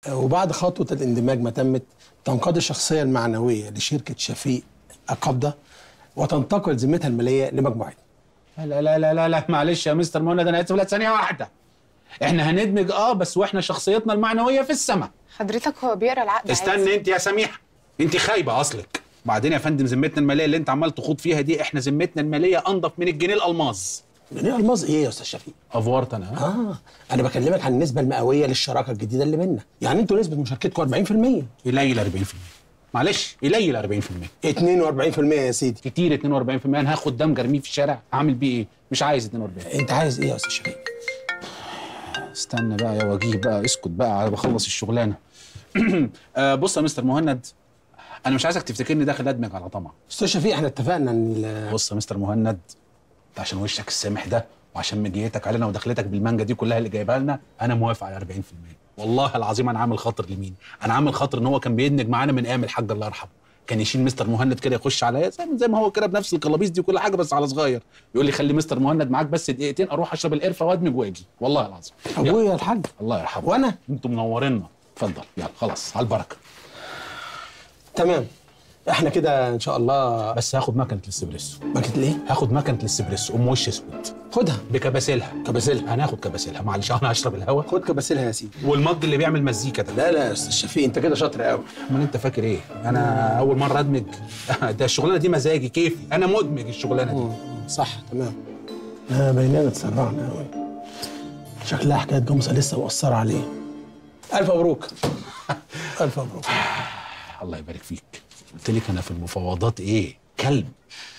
وبعد خطوة الاندماج ما تمت تنقاد الشخصية المعنوية لشركة شفيق القبضة وتنتقل ذمتها المالية لمجموعتنا لا لا لا لا لا معلش يا مستر مهند انا اسف لا ثانيه واحده احنا هندمج اه بس واحنا شخصيتنا المعنويه في السماء حضرتك هو بيقرا العقد عادي. استنى انت يا سميحه انت خايبه اصلك بعدين يا فندم ذمتنا الماليه اللي انت عمال تخوض فيها دي احنا ذمتنا الماليه انضف من الجنيه الالماز جنيه الماظ ايه يا استاذ شفيق؟ افورت انا ها؟ اه انا بكلمك عن النسبة المئوية للشراكة الجديدة اللي بينا يعني انتوا نسبة مشاركتكم 40% قليل 40% معلش قليل 40% 42% يا سيدي كتير 42% انا هاخد دم ارميه في الشارع اعمل بيه ايه مش عايز 42 انت عايز ايه يا استاذ شفيق؟ استنى بقى يا وجيه بقى اسكت بقى على بخلص الشغلانه آه بص يا مستر مهند انا مش عايزك تفتكرني داخل ادمج على طمع استاذ شفيق احنا اتفقنا ان ال- بص يا مستر مهند انت عشان وشك السامح ده وعشان مجيتك علينا ودخلتك بالمانجا دي كلها اللي جايبها لنا انا موافق على 40% والله العظيم انا عامل خاطر لمين انا عامل خاطر ان هو كان بيدمج معانا من ايام الحاج الله يرحمه كان يشيل مستر مهند كده يخش عليا زي زي ما هو كده بنفس القلابيس دي وكل حاجه بس على صغير يقول لي خلي مستر مهند معاك بس دقيقتين اروح اشرب القرفه وادمج واجي والله العظيم يلا. ابويا الحاج الله يرحمه وانا انتوا منورينا اتفضل يلا خلاص على البركه تمام احنا كده ان شاء الله بس هاخد مكنه الاسبريسو باكت ليه؟ هاخد مكنه الاسبريسو ام وش اسود خدها بكباسيلها كباسيلها هناخد كباسيلها معلش انا هشرب الهوا خد كباسيلها يا سيدي والمج اللي بيعمل مزيكا ده لا لا يا استاذ شفيق انت كده شاطر قوي امال انت فاكر ايه انا اول مره ادمج ده الشغلانه دي مزاجي كيفي انا مدمج الشغلانه دي صح تمام لا بيننا اتسرعنا قوي شكلها حكايه جمصه لسه مؤثره عليه الف مبروك الف مبروك الله يبارك فيك قلت لك انا في المفاوضات ايه كلب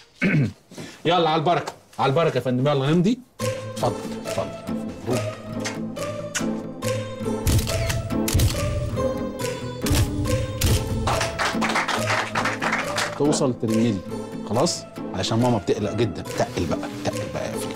يلا على البركه على البركه يا فندم يلا نمضي اتفضل اتفضل مبروك. توصل ترميلي خلاص علشان ماما بتقلق جدا تقل بقى تقل بقى يا فندم